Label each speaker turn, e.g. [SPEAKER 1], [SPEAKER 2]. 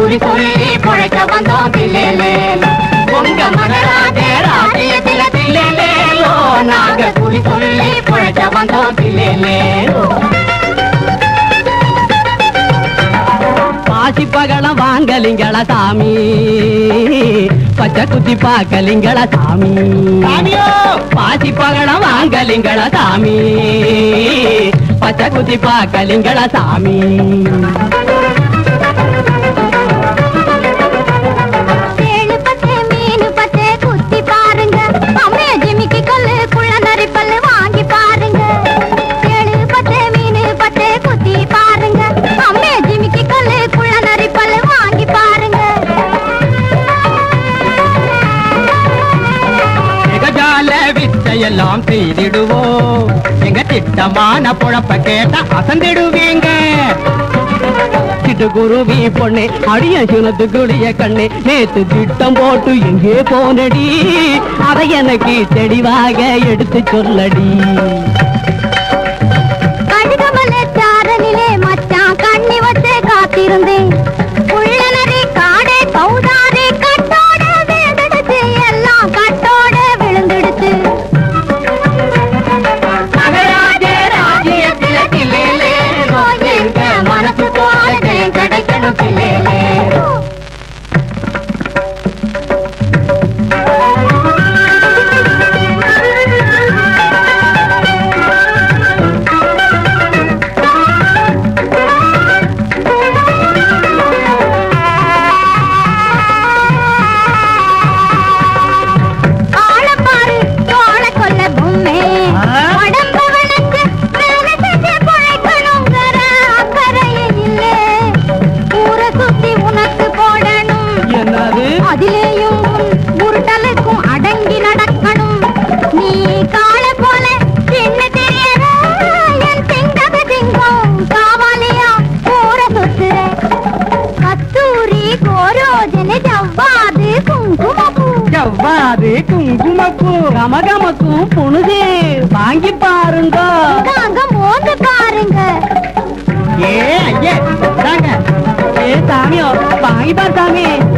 [SPEAKER 1] குறி சொல்லி பொழைக்க வந்தோம் தில்லேலே உங்க மகராஜ ராஜ்யத்தில தில்லேலேலோ நாங்க குறி சொல்லி பொழைக்க வந்தோம் தில்லேலே
[SPEAKER 2] பாசி பகலம் வாங்கலிங்கள சாமி பச்சை குத்தி பாக்கலிங்கள சாமி பாசி பகலம் வாங்கலிங்கள சாமி பச்சை குத்தி பாக்கலிங்கள சாமி
[SPEAKER 3] ஏழு பத்து மீன் பத்து குத்தி பாருங்க அம்மே ஜிமிக்கி கல்லு குள்ள நரி பல்லு வாங்கி பாருங்க ஏழு பத்து மீன் பத்து குத்தி பாருங்க அம்மே ஜிமிக்கி கல்லு குள்ள நரி பல்லு வாங்கி பாருங்க
[SPEAKER 2] மிகஜால வித்தையெல்லாம் செய்திடுவோம் எங்க திட்டமான பொழப்ப கேட்ட அசந்திடுவீங்க சிட்டுக்குருவி பொண்ணே அடிய சினத்து குளிய கண்ணே நேத்து திட்டம் போட்டு எங்கே போனடி அதை எனக்கு தெளிவாக எடுத்து சொல்லடி
[SPEAKER 3] கடுகமல சாரனிலே மச்சான் கண்ணி வச்சு காத்திருந்தேன் உள்ள நரி காடே கௌதாரி கட்டோட விழுந்துடுச்சு எல்லாம் கட்டோட விழுந்துடுச்சு
[SPEAKER 1] மகராஜ ராஜ்யத்தில தில்லேலேலோ எங்க மனசு போல ஜெயம் கிடைக்கணும் தில்லேலே
[SPEAKER 3] ஆளப்பாரு தோள கொல்ல பொம்மை உடம்ப வளைச்சு வேலை செஞ்சு பிழைக்கணுங்கிற அக்கறையே இல்லை ஊரை சுத்தி உனக்கு போடணும்
[SPEAKER 2] என்னது
[SPEAKER 3] அதிலேயும் உன் உருட்டலுக்கும் அடங்கி நடக்கணும் நீ கால போல சின்ன தெரியற என் திங்கக திங்கம் காவாலியா ஊரை சுத்துற கஸ்தூரி கோரோஜன ஜவ்வாது குங்குமப்பூ
[SPEAKER 2] ஜவ்வாது குங்குமப்பூ கமகமக்கும் புணுது வாங்கி பாருங்க
[SPEAKER 3] தாங்க மோந்து பாருங்க
[SPEAKER 2] ஏ ஐயே இந்தாங்க. ஏ சாமியோ வாங்கி பார் சாமி